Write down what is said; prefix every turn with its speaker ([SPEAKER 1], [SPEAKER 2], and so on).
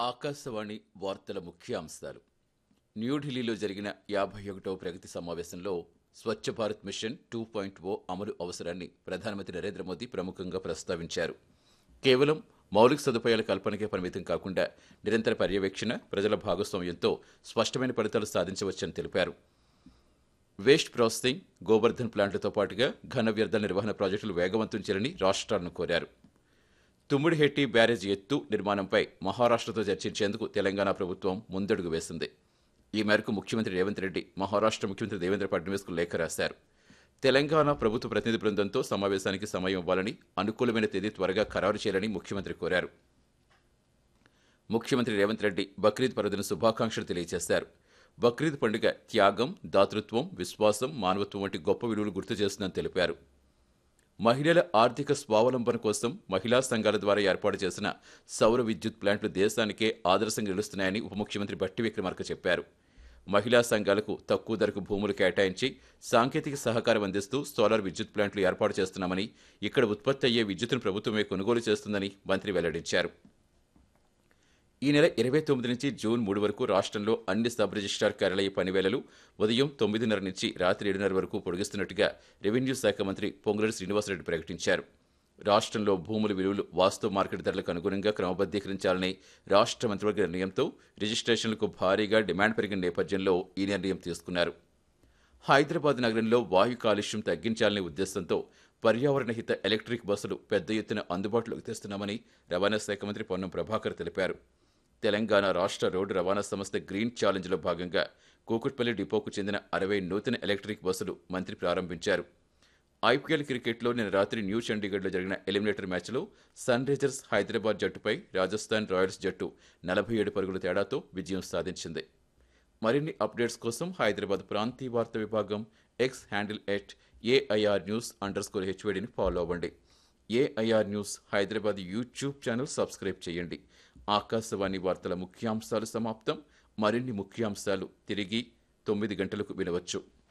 [SPEAKER 1] ఆకాశవాణి వార్తల ముఖ్యాంశాలు న్యూఢిల్లీలో జరిగిన యాభై ఒకటవ ప్రగతి సమావేశంలో Swachh Bharat mission two point O అమలు అవసరాన్ని ప్రధానమంత్రి నరేంద్ర మోదీ ప్రముఖంగా ప్రస్తావించారు కేవలం మౌలిక సదుపాయాల కల్పనకే పరిమితం కాకుండా నిరంతర పర్యవేక్షణ ప్రజల భాగస్వామ్యంతో స్పష్టమైన ఫలితాలు సాధించవచ్చని తెలిపారు వేస్ట్ ప్రాసెసింగ్ గోవర్ధన్ ప్లాంట్లతో పాటుగా ఘన వ్యర్థాల నిర్వహణ ప్రాజెక్టులు వేగవంతం చేయాలని రాష్ట్రాలను కోరారు తుమ్మిడిహెట్టి బ్యారేజ్ ఎత్తు నిర్మాణంపై మహారాష్ట్రతో చర్చించేందుకు తెలంగాణ ప్రభుత్వం ముందడుగు వేసింది ఈ మేరకు ముఖ్యమంత్రి రేవంత్ రెడ్డి మహారాష్ట్ర ముఖ్యమంత్రి దేవేంద్ర ఫడ్నవీస్కు లేఖ రాశారు తెలంగాణ ప్రభుత్వ ప్రతినిధి బృందంతో సమావేశానికి సమయం ఇవ్వాలని అనుకూలమైన తేదీ త్వరగా ఖరారు చేయాలని ముఖ్యమంత్రి కోరారు ముఖ్యమంత్రి రేవంత్ రెడ్డి బక్రీద్ పర్వదిన శుభాకాంక్షలు తెలియజేశారు బక్రీద్ పండుగ త్యాగం దాతృత్వం విశ్వాసం మానవత్వం వంటి గొప్ప విలువలు గుర్తు చేస్తుందని తెలిపారు మహిళల ఆర్థిక స్వావలంబన కోసం మహిళా సంఘాల ద్వారా ఏర్పాటు చేసిన సౌర విద్యుత్ ప్లాంట్లు దేశానికే ఆదర్శంగా నిలుస్తున్నాయని ఉప ముఖ్యమంత్రి బట్టి విక్రమార్క చెప్పారు మహిళా సంఘాలకు తక్కువ ధరకు భూములు కేటాయించి సాంకేతిక సహకారం అందిస్తూ సోలార్ విద్యుత్ ప్లాంట్లు ఏర్పాటు చేస్తున్నామని ఇక్కడ ఉత్పత్తి అయ్యే విద్యుత్తును ప్రభుత్వమే కొనుగోలు చేస్తుందని మంత్రి వెల్లడించారు ఈ నెల ఇరవై తొమ్మిది నుంచి జూన్ మూడు వరకు రాష్ట్రంలో అన్ని సబ్ రిజిస్ట్రార్ కార్యాలయ పనివేళలు ఉదయం తొమ్మిదిన్నర నుంచి రాత్రి ఏడున్నర వరకు పొడిగిస్తున్నట్టుగా రెవెన్యూ శాఖ మంత్రి పొంగులేటి శ్రీనివాసరెడ్డి ప్రకటించారు రాష్ట్రంలో భూముల విలువలు వాస్తవ మార్కెట్ ధరలకు అనుగుణంగా క్రమబద్ధీకరించాలని రాష్ట్ర మంత్రివర్గ నిర్ణయంతో రిజిస్ట్రేషన్లకు భారీగా డిమాండ్ పెరిగిన నేపథ్యంలో ఈ నిర్ణయం తీసుకున్నారు హైదరాబాద్ నగరంలో వాయు కాలుష్యం తగ్గించాలనే ఉద్దేశంతో పర్యావరణ హిత ఎలక్ట్రిక్ బస్సులు పెద్ద ఎత్తున అందుబాటులోకి తెస్తున్నామని రవాణా శాఖ మంత్రి పొన్నం ప్రభాకర్ తెలిపారు తెలంగాణ రాష్ట్ర రోడ్డు రవాణా సంస్థ గ్రీన్ ఛాలెంజ్లో భాగంగా కూకుట్పల్లి డిపోకు చెందిన అరవై నూతన ఎలక్ట్రిక్ బస్సులు మంత్రి ప్రారంభించారు ఐపీఎల్ క్రికెట్లో నిన్న రాత్రి న్యూ చండీగఢ్లో జరిగిన ఎలిమినేటర్ మ్యాచ్లో సన్ రైజర్స్ హైదరాబాద్ జట్టుపై రాజస్థాన్ రాయల్స్ జట్టు నలభై ఏడు పరుగుల తేడాతో విజయం సాధించింది మరిన్ని అప్డేట్స్ కోసం హైదరాబాద్ ప్రాంతీయ వార్తా విభాగం X handle at AIR news underscore హెచ్వేడిని ఫాలో అవ్వండి AIR news Hyderabad YouTube channel subscribe చేయండి ఆకాశవాణి వార్తల ముఖ్యాంశాలు సమాప్తం మరిన్ని ముఖ్యాంశాలు తిరిగి తొమ్మిది గంటలకు వినవచ్చు